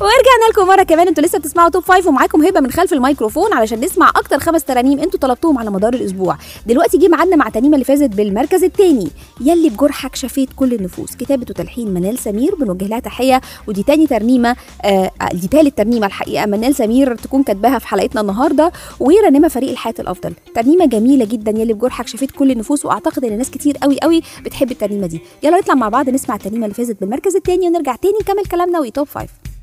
ورجعنا لكم مره كمان انتوا لسه بتسمعوا توب فايف ومعاكم هبه من خلف الميكروفون علشان نسمع اكتر خمس ترانيم انتوا طلبتوهم على مدار الاسبوع دلوقتي جه ميعادنا مع الترنيمه اللي فازت بالمركز الثاني يلي بجرحك شفيت كل النفوس كتابه وتلحين منال سمير بنوجه لها تحيه ودي تاني ترنيمه آه دي تالت ترنيمه الحقيقه منال سمير تكون كاتباها في حلقتنا النهارده ورنمه فريق الحياه الافضل ترنيمه جميله جدا يلي بجرحك شفيت كل النفوس واعتقد ان ناس كتير قوي قوي بتحب الترنيمه دي يلا نطلع مع بعض نسمع الترنيمه اللي فازت بالمركز الثاني ونرجع تاني نكمل كلامنا وتوب فايف